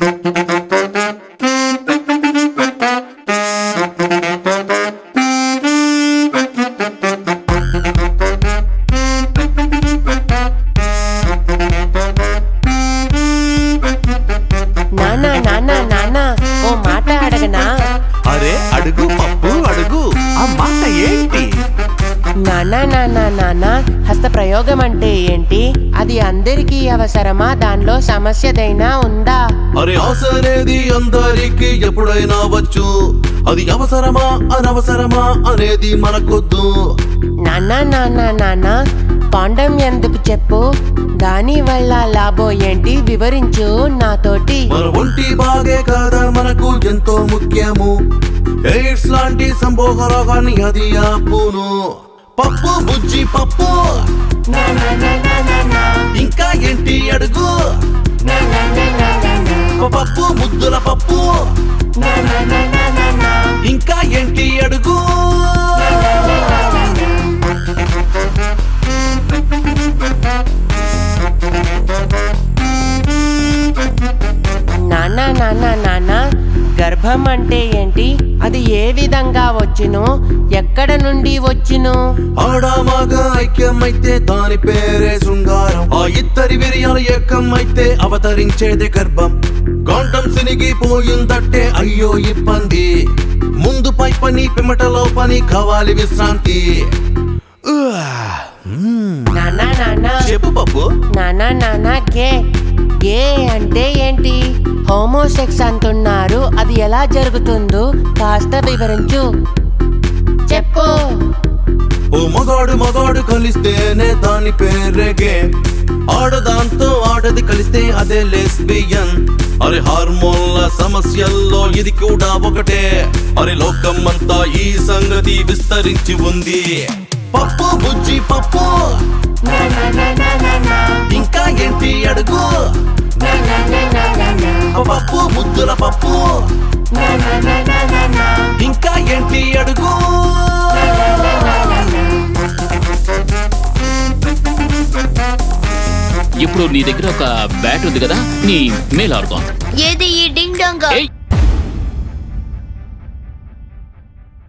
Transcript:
నానా నానా నానా ఓ మాట అడగనా అరే అడుగు పప్పు అడుగు ఆ మాట ఏంటి నానా నానా నానా హస్త ప్రయోగం అంటే ఏంటి అది అందరికీ అవసరమా దానిలో సమస్యదైనా ఉందా అరే ఆశ అనేది అందరికి ఎప్పుడైనా వచ్చు అది అవసరమా అనవసరమా అనేది మనకొద్దు నానా నానా నానా పాండం ఎందుకు చెప్పు దాని వల్ల లాభం ఏంటి వివరించు నాతోటి మన ఒంటి బాగే కదా మనకు ఎంతో ముఖ్యము ఎయిడ్స్ లాంటి సంభోగ రోగాన్ని అది ఆపును పప్పు బుజ్జి పప్పు ఇంకా ఏంటి అడుగు పప్పు ముద్దుల పప్పు ఇంకా ఏంటి అడుగు నానా నానా నానా గర్భం అంటే ఏంటి అది ఏ విధంగా వచ్చును ఎక్కడ నుండి వచ్చును ఆడామాగా ఐక్యమైతే దాని పేరే శృంగారం ఆ ఇద్దరి విరియాలు ఏకమైతే అవతరించేదే గర్భం గాండం సినిగిపోయిందట్టే అయ్యో ఇబ్బంది ముందు పై పని పిమటలో పని కావాలి విశ్రాంతి ఉహ్. మ్మ్. నానా నానా చెప్పు పప్పు నానా నానా గే గే అంటే ఏంటి హోమోసెక్స్ అంటున్నారు అది ఎలా జరుగుతుందో కాస్త వివరించు చెప్పు ఓ మగాడు మగాడు కలిస్తేనే దాని పేరేగే ఆడదాంతో ఆడది కలిస్తే అదే లెస్బియన్ అరే హార్మోన్ల సమస్యల్లో ఇది కూడా ఒకటే అరే లోకం అంతా ఈ సంగతి విస్తరించి ఉంది పప్పు బుజ్జి పప్పు ఇంకా ఏంటి అడుగు పప్పు ముద్దుల పప్పు ఇంకా ఏంటి అడుగు ఇప్పుడు నీ దగ్గర ఒక బ్యాట్ ఉంది కదా నీ మేల్ ఆర్గాన్ ఏది ఈ డింగ్ డాంగ్ ఏయ్